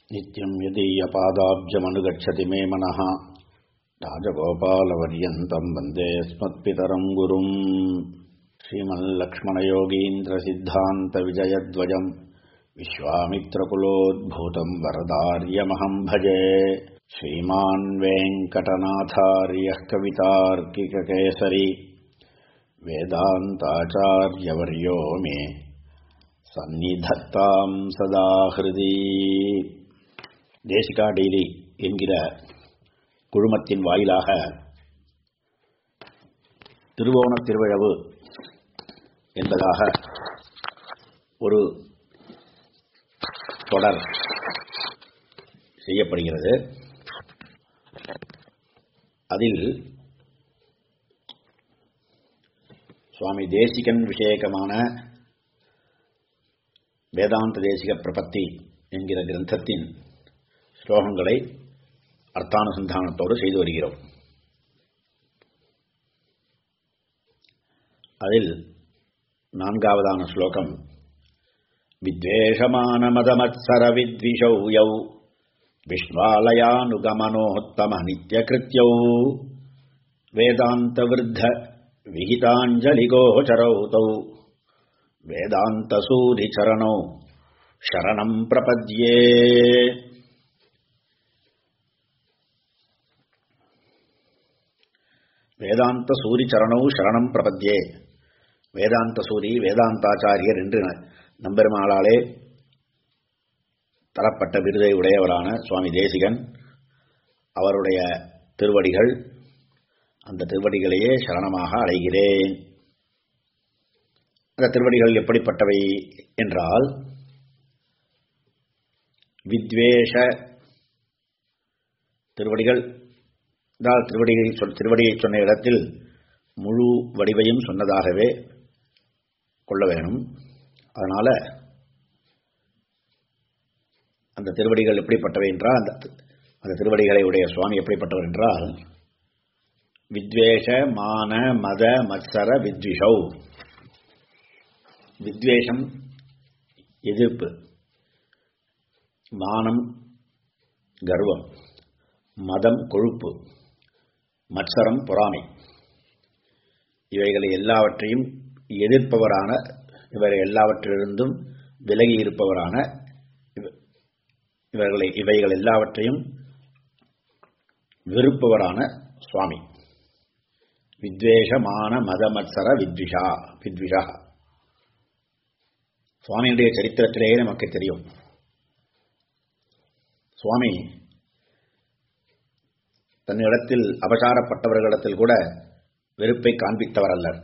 नित्यं यदीयपादाब्जमनुगच्छति मे मनः राजगोपालपर्यन्तं वन्दे स्मत्पितरं गुरुम् श्रीमल्लक्ष्मणयोगीन्द्रसिद्धान्तविजयध्वजम् विश्वामित्रकुलोद्भूतं वरदार्यमहं भजे श्रीमान् वेङ्कटनाथार्यः कवितार्किककेसरी वेदान्ताचार्यवर्यो मे சந்நிதத்தாம் சதா ஹிருதி தேசிகா டெய்லி என்கிற குழுமத்தின் வாயிலாக திருவோண திருவிழவு என்பதாக ஒரு தொடர் செய்யப்படுகிறது அதில் சுவாமி தேசிகன் விஷயகமான வேதாந்த தேசிக பிரபத்தி என்கிற கிரந்தத்தின் ஸ்லோகங்களை அர்த்தானுசந்தானத்தோடு செய்து வருகிறோம் அதில் நான்காவதான ஸ்லோகம் வித்வேஷமான மதமத்சர வித்விஷௌ யௌ விஷ்வாலயானுகமனோத்தம நித்யகிருத்யௌ வேதாந்த விருத்த விகிதாஞ்சலிகோச்சரௌ தௌ वेदान्तसूरिचरणौ शरणम् प्रपद्ये வேதாந்த சூரி சரணௌ சரணம் பிரபத்யே வேதாந்த சூரி வேதாந்தாச்சாரியர் என்று நம்பெருமாளாலே தரப்பட்ட விருதை உடையவரான சுவாமி தேசிகன் அவருடைய திருவடிகள் அந்த திருவடிகளையே சரணமாக அடைகிறேன் அந்த திருவடிகள் எப்படிப்பட்டவை என்றால் வித்வேஷ திருவடிகள் என்றால் திருவடியை சொல் திருவடியை சொன்ன இடத்தில் முழு வடிவையும் சொன்னதாகவே கொள்ள வேணும் அதனால அந்த திருவடிகள் எப்படிப்பட்டவை என்றால் அந்த அந்த திருவடிகளை உடைய சுவாமி எப்படிப்பட்டவர் என்றால் வித்வேஷ மான மத மத்சர வித்விஷௌ வித்வேஷம் எதிர்ப்பு மானம் கர்வம் மதம் கொழுப்பு மத்சரம் பொறாமை இவைகளை எல்லாவற்றையும் எதிர்ப்பவரான இவரை எல்லாவற்றிலிருந்தும் விலகி இருப்பவரான இவர்களை இவைகள் எல்லாவற்றையும் வெறுப்பவரான சுவாமி வித்வேஷமான மதமத்சர வித்விஷா வித்விஷா சுவாமியுடைய சரித்திரத்திலேயே நமக்கு தெரியும் சுவாமி தன்னிடத்தில் அபசாரப்பட்டவர்களிடத்தில் கூட வெறுப்பை காண்பித்தவர் அல்லர்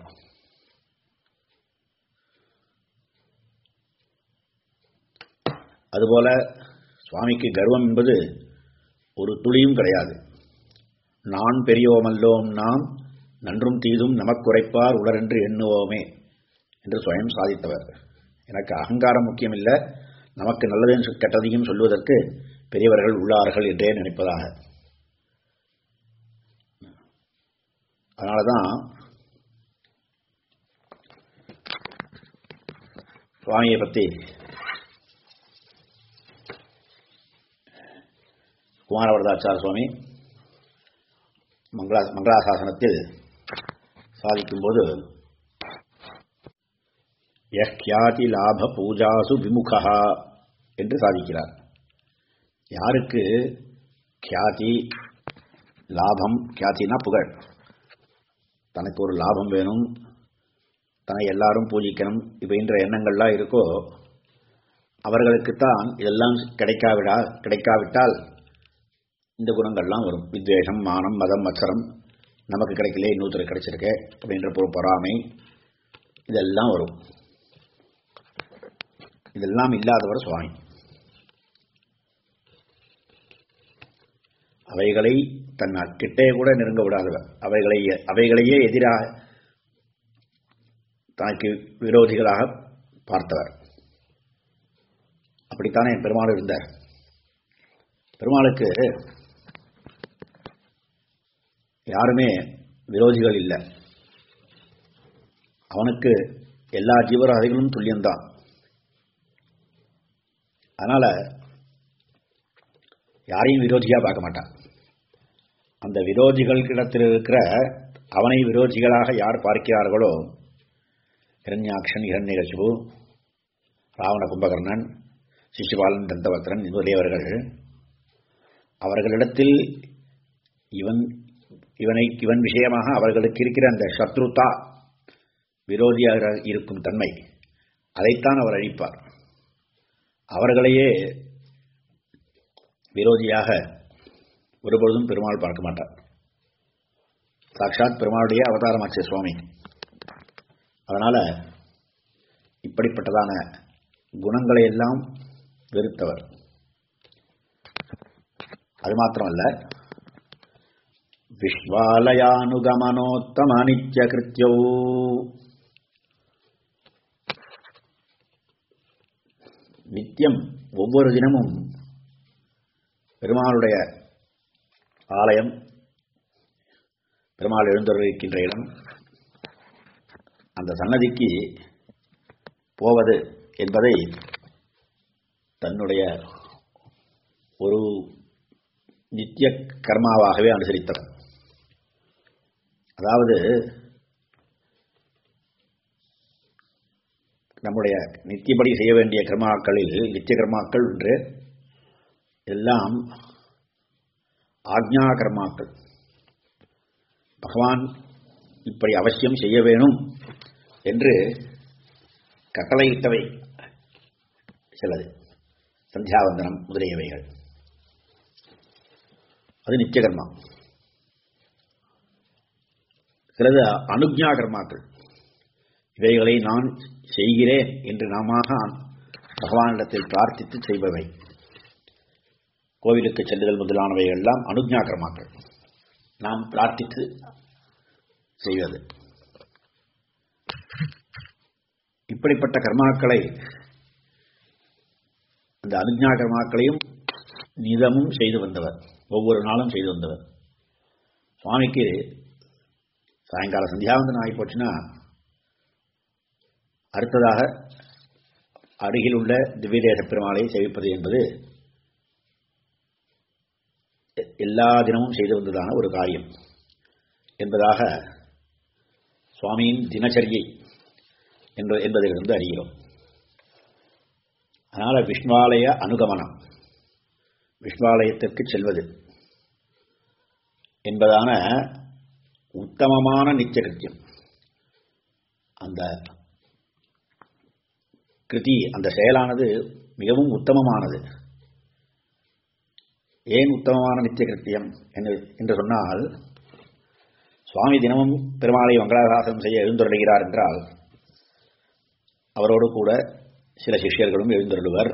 அதுபோல சுவாமிக்கு கர்வம் என்பது ஒரு துளியும் கிடையாது நான் பெரியோமல்லோம் நாம் நன்றும் தீதும் நமக்குரைப்பார் உடரென்று எண்ணுவோமே என்று சுயம் சாதித்தவர் எனக்கு அகங்காரம் முக்கியம் இல்லை நமக்கு நல்லதையும் கெட்டதையும் சொல்வதற்கு பெரியவர்கள் உள்ளார்கள் என்றே நினைப்பதாக அதனாலதான் சுவாமியை பற்றி குமாரவரதாச்சார சுவாமி மங்களா மங்களாசாசனத்தில் சாதிக்கும்போது யஹ்யாதி லாப பூஜாசு விமுகா என்று சாதிக்கிறார் யாருக்கு கியாதி லாபம் கியாத்தினா புகழ் தனக்கு ஒரு லாபம் வேணும் தன்னை எல்லாரும் பூஜிக்கணும் இப்படின்ற எண்ணங்கள்லாம் இருக்கோ அவர்களுக்குத்தான் இதெல்லாம் கிடைக்காவிடா கிடைக்காவிட்டால் இந்த குணங்கள்லாம் வரும் வித்வேஷம் மானம் மதம் மத்சரம் நமக்கு கிடைக்கல இன்னொருத்தர் கிடைச்சிருக்க அப்படின்ற பொறாமை இதெல்லாம் வரும் இதெல்லாம் இல்லாதவர் சுவாமி அவைகளை தன் கிட்டே கூட நெருங்க விடாதவர் அவைகளை அவைகளையே எதிராக தனக்கு விரோதிகளாக பார்த்தவர் அப்படித்தானே பெருமாள் இருந்தார் பெருமாளுக்கு யாருமே விரோதிகள் இல்லை அவனுக்கு எல்லா ஜீவராதிகளும் துல்லியம்தான் அதனால யாரையும் விரோதியாக பார்க்க மாட்டான் அந்த விரோதிகளிடத்தில் இருக்கிற அவனை விரோதிகளாக யார் பார்க்கிறார்களோ இரண்யாக்ஷன் இரண்யகசிபு ராவண கும்பகர்ணன் சிசுபாலன் தந்தவக்ரன் முதலியவர்கள் அவர்களிடத்தில் இவன் இவனை இவன் விஷயமாக அவர்களுக்கு இருக்கிற அந்த சத்ருதா விரோதியாக இருக்கும் தன்மை அதைத்தான் அவர் அழிப்பார் அவர்களையே விரோதியாக ஒருபொழுதும் பெருமாள் பார்க்க மாட்டார் சாட்சாத் பெருமாளுடைய அவதாரமாச்சு சுவாமி அதனால இப்படிப்பட்டதான குணங்களை எல்லாம் வெறுத்தவர் அது மாத்திரமல்ல விஸ்வாலயானுகமனோத்தம நித்திய கிருத்தியோ நித்தியம் ஒவ்வொரு தினமும் பெருமாளுடைய ஆலயம் பெருமாள் எழுந்தருளிருக்கின்ற இடம் அந்த சன்னதிக்கு போவது என்பதை தன்னுடைய ஒரு நித்திய கர்மாவாகவே அனுசரித்தவர் அதாவது நம்முடைய நித்தியபடி செய்ய வேண்டிய கர்மாக்களில் நித்திய கர்மாக்கள் என்று எல்லாம் ஆக்ஞா கர்மாக்கள் பகவான் இப்படி அவசியம் செய்ய வேணும் என்று கட்டளையிட்டவை சிலது சந்தியாவந்தனம் முதலியவைகள் அது நித்திய கர்மா சிலது அனுஜ்ஞா கர்மாக்கள் இவைகளை நான் செய்கிறேன் என்று நாம பகவானிடத்தில் பிரார்த்தித்து செய்பவை கோவிலுக்கு செல்லுதல் முதலானவை எல்லாம் அனுஜ்ஞா கர்மாக்கள் நாம் பிரார்த்தித்து செய்வது இப்படிப்பட்ட கர்மாக்களை அந்த அனுஜ்ஞா கர்மாக்களையும் நிதமும் செய்து வந்தவர் ஒவ்வொரு நாளும் செய்து வந்தவர் சுவாமிக்கு சாயங்கால சந்தியாவந்தனம் ஆகி போச்சுன்னா அடுத்ததாக அருகில் உள்ள திவ்யதேச பெருமாளை சேவிப்பது என்பது எல்லா தினமும் செய்து வந்ததான ஒரு காரியம் என்பதாக சுவாமியின் தினச்சரியை என்று என்பதிலிருந்து அறிகிறோம் அதனால விஷ்ணுவாலய அனுகமனம் விஷ்ணுவாலயத்திற்கு செல்வது என்பதான உத்தமமான நித்திய கிருத்தியம் அந்த கிருதி அந்த செயலானது மிகவும் உத்தமமானது ஏன் உத்தமமான நித்திய கிருத்தியம் என்று சொன்னால் சுவாமி தினமும் பெருமாளை மங்களாசாசனம் செய்ய எழுந்தருளுகிறார் என்றால் அவரோடு கூட சில சிஷ்யர்களும் எழுந்தருளுவர்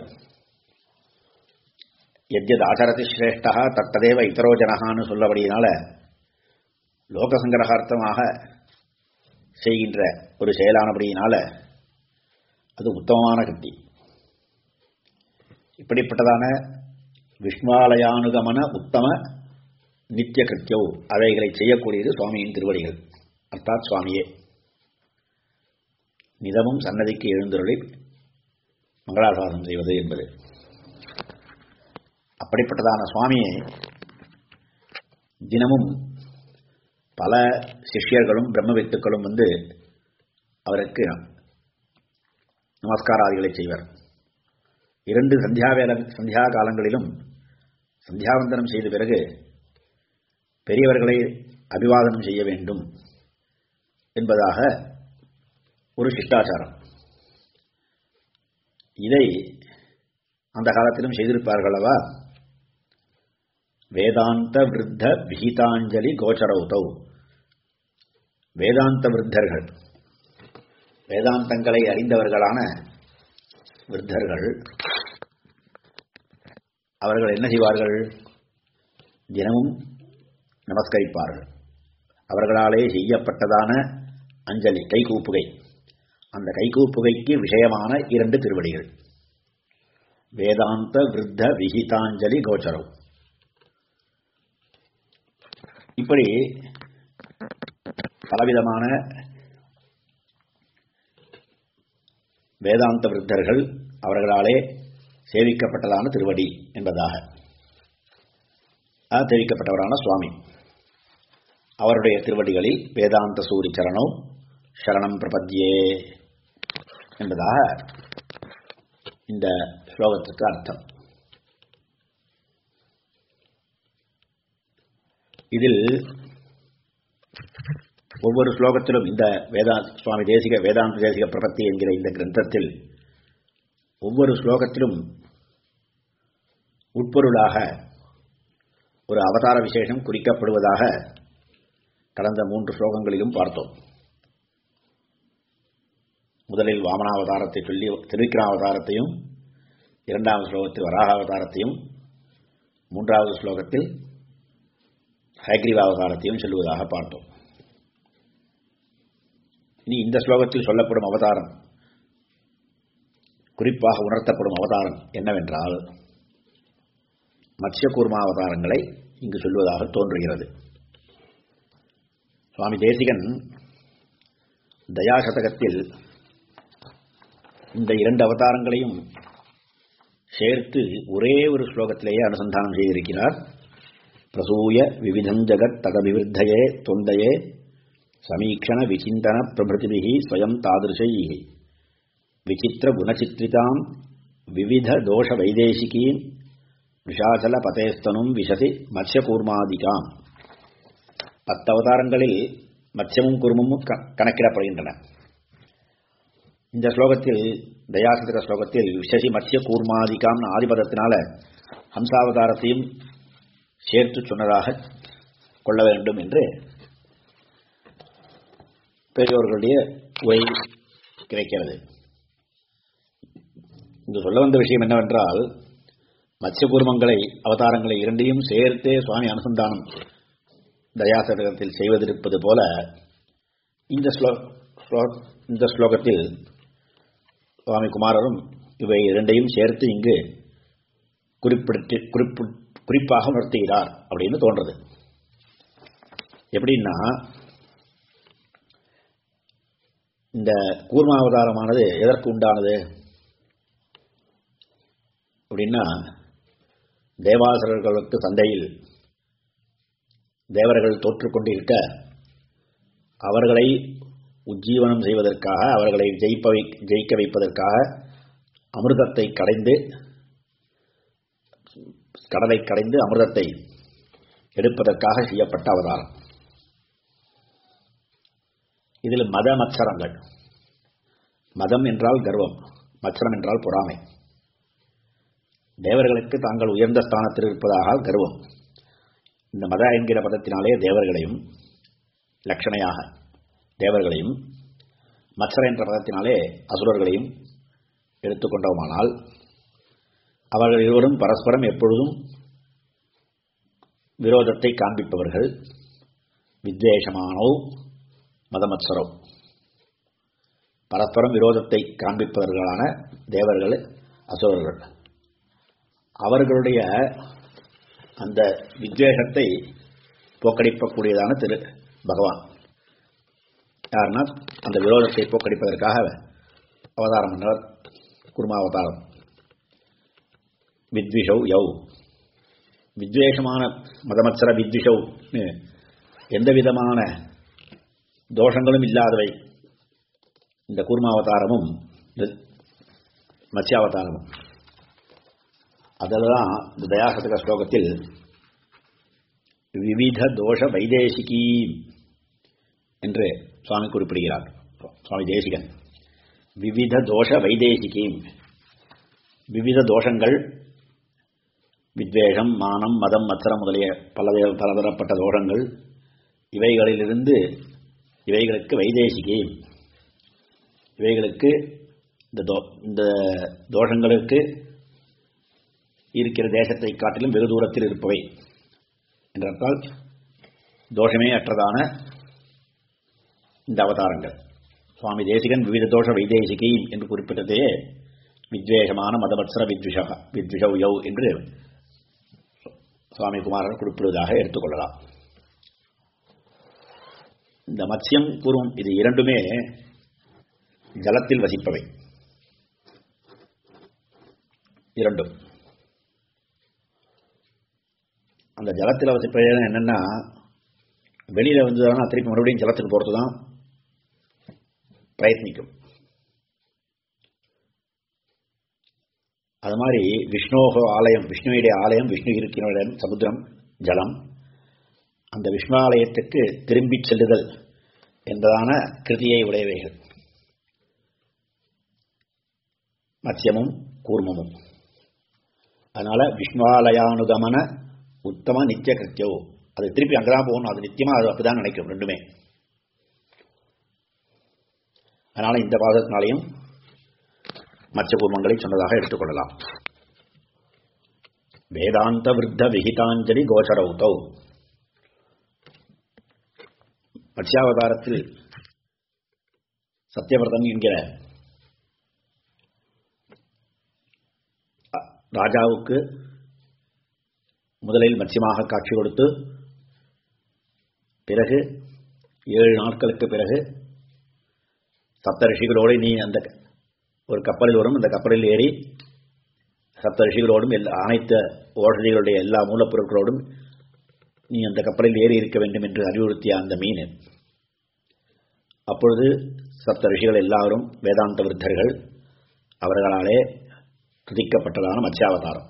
எத்யத் ஆச்சரதி சிரேஷ்டா தத்ததேவ இத்தரோ ஜனகான்னு சொல்லபடியினால லோகசங்கரகார்த்தமாக செய்கின்ற ஒரு செயலானபடியினால அது உத்தமமான கிருத்தி இப்படிப்பட்டதான விஷ்ணுவாலயானுகமன உத்தம நித்திய கிருத்தியோ அவைகளை செய்யக்கூடியது சுவாமியின் திருவடிகள் அர்த்தாத் சுவாமியே நிதமும் சன்னதிக்கு எழுந்தருளி மங்களாசாசனம் செய்வது என்பது அப்படிப்பட்டதான சுவாமியை தினமும் பல சிஷ்யர்களும் பிரம்மவித்துக்களும் வந்து அவருக்கு நமஸ்காராதிகளை செய்வர் இரண்டு சந்தியா வேல சந்தியா காலங்களிலும் சந்தியாவந்தனம் செய்த பிறகு பெரியவர்களை அபிவாதனம் செய்ய வேண்டும் என்பதாக ஒரு சிஷ்டாச்சாரம் இதை அந்த காலத்திலும் செய்திருப்பார்களவா வேதாந்த விருத்த விஹிதாஞ்சலி கோச்சரவுதௌ வேதாந்த விருத்தர்கள் வேதாந்தங்களை அறிந்தவர்களான விருத்தர்கள் அவர்கள் என்ன செய்வார்கள் தினமும் நமஸ்கரிப்பார்கள் அவர்களாலே செய்யப்பட்டதான அஞ்சலி கைகூப்புகை அந்த கைகூப்புகைக்கு விஷயமான இரண்டு திருவடிகள் வேதாந்த விருத்த விஹிதாஞ்சலி கோச்சரம் இப்படி பலவிதமான வேதாந்த விருத்தர்கள் அவர்களாலே சேவிக்கப்பட்டதான திருவடி என்பதாக தெரிவிக்கப்பட்டவரான சுவாமி அவருடைய திருவடிகளில் வேதாந்த சூரி சரணம் சரணம் பிரபத்யே என்பதாக இந்த ஸ்லோகத்துக்கு அர்த்தம் இதில் ஒவ்வொரு ஸ்லோகத்திலும் இந்த வேதா சுவாமி தேசிக வேதாந்த தேசிக பிரபத்தி என்கிற இந்த கிரந்தத்தில் ஒவ்வொரு ஸ்லோகத்திலும் உட்பொருளாக ஒரு அவதார விசேஷம் குறிக்கப்படுவதாக கடந்த மூன்று ஸ்லோகங்களிலும் பார்த்தோம் முதலில் வாமனாவதாரத்தை சொல்லி திருவிக்ராவதாரத்தையும் இரண்டாவது ஸ்லோகத்தில் வராகாவதாரத்தையும் மூன்றாவது ஸ்லோகத்தில் ஹைக்ரீவாவதாரத்தையும் சொல்லுவதாக பார்த்தோம் இனி இந்த ஸ்லோகத்தில் சொல்லப்படும் அவதாரம் குறிப்பாக உணர்த்தப்படும் அவதாரம் என்னவென்றால் மத்ஸ்யகூர்மா அவதாரங்களை இங்கு சொல்வதாக தோன்றுகிறது சுவாமி தேசிகன் தயாசதகத்தில் இந்த இரண்டு அவதாரங்களையும் சேர்த்து ஒரே ஒரு ஸ்லோகத்திலேயே அனுசந்தானம் செய்திருக்கிறார் பிரசூய விவிதம் ஜகத் ததபிவிருத்தயே தொண்டையே சமீக்ஷண விசிந்தன பிரபிருதிபிகி ஸ்வயம் தாதிருஷை விசித்திர குணச்சித்ரிதாம் விவித தோஷ வைதேசிகீம் விஷாசல பதேஸ்தனும் விஷதி மத்ஸ்யகூர்மாதிகாம் பத்து அவதாரங்களில் மத்ஸ்யமும் குருமமும் கணக்கிடப்படுகின்றன இந்த ஸ்லோகத்தில் தயாசதக ஸ்லோகத்தில் விஷசி மத்ய கூர்மாதிகாம் ஆதிபதத்தினால ஹம்சாவதாரத்தையும் சேர்த்து சொன்னதாக கொள்ள வேண்டும் என்று பெரியோர்களுடைய உரை கிடைக்கிறது இங்கு சொல்ல வந்த விஷயம் என்னவென்றால் மத்ஸ்யகூர்மங்களை அவதாரங்களை இரண்டையும் சேர்த்தே சுவாமி அனுசந்தானம் தயாசதகத்தில் செய்வதிருப்பது போல இந்த ஸ்லோ இந்த ஸ்லோகத்தில் சுவாமி குமாரரும் இவை இரண்டையும் சேர்த்து இங்கு குறிப்பிட்டு குறிப்பு குறிப்பாக உணர்த்துகிறார் அப்படின்னு தோன்றது எப்படின்னா இந்த கூர்மாவதாரமானது எதற்கு உண்டானது அப்படின்னா தேவாசுரர்களுக்கு சந்தையில் தேவர்கள் தோற்றுக்கொண்டிருக்க அவர்களை உஜ்ஜீவனம் செய்வதற்காக அவர்களை ஜெயிப்ப வை ஜெயிக்க வைப்பதற்காக அமிர்தத்தை கடைந்து கடலை கடைந்து அமிர்தத்தை எடுப்பதற்காக செய்யப்பட்ட அவதாரம் இதில் மத மத்சரங்கள் மதம் என்றால் கர்வம் மத்சரம் என்றால் பொறாமை தேவர்களுக்கு தாங்கள் உயர்ந்த ஸ்தானத்தில் இருப்பதாக கர்வம் இந்த மத என்கிற பதத்தினாலே தேவர்களையும் லட்சணையாக தேவர்களையும் மத்சர என்ற பதத்தினாலே அசுரர்களையும் எடுத்துக்கொண்டோமானால் அவர்கள் இருவரும் பரஸ்பரம் எப்பொழுதும் விரோதத்தை காண்பிப்பவர்கள் வித்வேஷமானோ மதமத்சரோ பரஸ்பரம் விரோதத்தை காண்பிப்பவர்களான தேவர்கள் அசுரர்கள் அவர்களுடைய அந்த வித்வேஷத்தை போக்கடிக்கக்கூடியதான திரு பகவான் யாருன்னா அந்த விரோதத்தை போக்கடிப்பதற்காக அவதாரம் பண்ணவர் குருமா அவதாரம் வித்விஷௌ யௌ வித்வேஷமான மதமத்சர வித்விஷௌ எந்த விதமான தோஷங்களும் இல்லாதவை இந்த கூர்மாவதாரமும் மத்ஸ்யாவதாரமும் அதில் தான் இந்த தயாசதக ஸ்லோகத்தில் விவித தோஷ வைதேசிகி என்று சுவாமி குறிப்பிடுகிறார் சுவாமி தேசிகன் விவித தோஷ வைதேசிகி விவித தோஷங்கள் வித்வேஷம் மானம் மதம் மத்திரம் முதலிய பல பலதரப்பட்ட தோஷங்கள் இவைகளிலிருந்து இவைகளுக்கு வைதேசிகி இவைகளுக்கு இந்த தோ இந்த தோஷங்களுக்கு இருக்கிற தேசத்தை காட்டிலும் வெகு தூரத்தில் இருப்பவை என்றால் தோஷமே அற்றதான இந்த அவதாரங்கள் சுவாமி தேசிகன் விவித தோஷ வைதேசிகி என்று குறிப்பிட்டதே வித்வேஷமான மதவத்சர வித்விஷா வித்விஷவ் யவ் என்று சுவாமி குமாரன் குறிப்பிடுவதாக எடுத்துக்கொள்ளலாம் இந்த மத்ஸ்யம் கூறும் இது இரண்டுமே ஜலத்தில் வசிப்பவை இரண்டும் அந்த ஜலத்தில் வச பிரயோஜனம் என்னன்னா வெளியில வந்ததுனா திருப்பி மறுபடியும் ஜலத்துக்கு போறது தான் பிரயத்னிக்கும் அது மாதிரி விஷ்ணோக ஆலயம் விஷ்ணுவுடைய ஆலயம் விஷ்ணு இருக்கிற இடம் சமுத்திரம் ஜலம் அந்த விஷ்ணு ஆலயத்துக்கு திரும்பி செல்லுதல் என்பதான கிருதியை உடையவைகள் மத்தியமும் கூர்மமும் அதனால விஷ்ணுவாலயானுகமன உத்தம நித்திய கிருத்தியோ அது திருப்பி அங்கதான் போகணும் அது நித்தியமா அது அப்படிதான் நினைக்கும் ரெண்டுமே அதனால இந்த பாதத்தினாலையும் மற்ற கூர்மங்களை சொன்னதாக எடுத்துக்கொள்ளலாம் வேதாந்த விருத்த விகிதாஞ்சலி கோச்சரௌதௌ மத்ஸ்யாவதாரத்தில் சத்தியவிரதன் என்கிற ராஜாவுக்கு முதலில் மத்தியமாக காட்சி கொடுத்து பிறகு ஏழு நாட்களுக்கு பிறகு சப்த ரிஷிகளோடு நீ அந்த ஒரு கப்பலில் வரும் அந்த கப்பலில் ஏறி சப்த ரிஷிகளோடும் எல்லா அனைத்து ஓஷதிகளுடைய எல்லா மூலப்பொருட்களோடும் நீ அந்த கப்பலில் ஏறி இருக்க வேண்டும் என்று அறிவுறுத்திய அந்த மீன் அப்பொழுது சப்த ரிஷிகள் எல்லாரும் வேதாந்த விருத்தர்கள் அவர்களாலே துதிக்கப்பட்டதான மத்ஸ்யாவதாரம்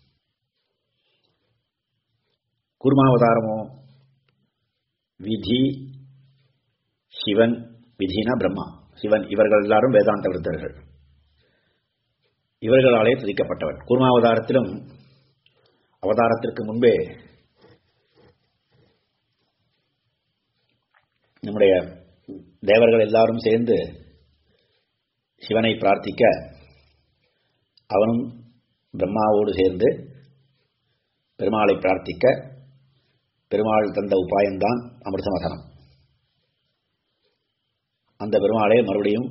கூர்மாவதாரமோ விதி சிவன் விதினா பிரம்மா சிவன் இவர்கள் எல்லாரும் வேதாந்த விருத்தர்கள் இவர்களாலே துதிக்கப்பட்டவன் கூர்மாவதாரத்திலும் அவதாரத்திற்கு முன்பே நம்முடைய தேவர்கள் எல்லாரும் சேர்ந்து சிவனை பிரார்த்திக்க அவனும் பிரம்மாவோடு சேர்ந்து பெருமாளை பிரார்த்திக்க பெருமாள் தந்த உபாயம்தான் அமிர்தமதனம் அந்த பெருமாளே மறுபடியும்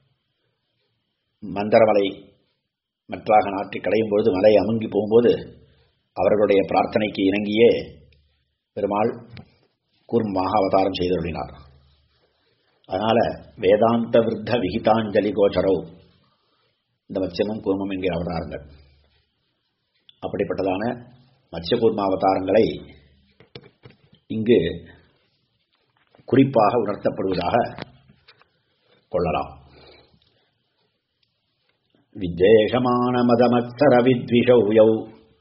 மந்தரமலை மற்றாக நாட்டி கடையும் பொழுது மலை அமுங்கி போகும்போது அவர்களுடைய பிரார்த்தனைக்கு இணங்கியே பெருமாள் கூர்மமாக அவதாரம் செய்தருளினார் அதனால வேதாந்த விருத்த விகிதாஞ்சலி கோச்சரோ இந்த மத்யமும் கூர்மம் என்கிற அவதாரங்கள் அப்படிப்பட்டதான மத்ய கூர்ம அவதாரங்களை இங்கு குறிப்பாக உணர்த்தப்படுவதாக கொள்ளலாம் வித்வேஷமான மதமத்தர வித்விஷௌயௌ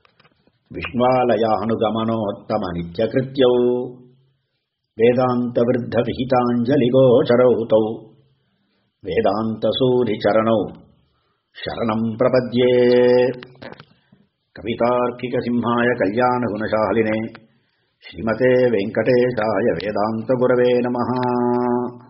விஷ்வாலயானுகமனோத்தம நித்யகிருத்யௌ வேதாந்த விருத்த விகிதாஞ்சலி கோச்சரௌ தௌ வேதாந்த சூரி சரணௌ சரணம் பிரபத்யே கவிதார்க்கிக சிம்ஹாய கல்யாண குணசாலினே ஸ்ரீமதே வெங்கடேஷாய வேதாந்த குரவே நமஹ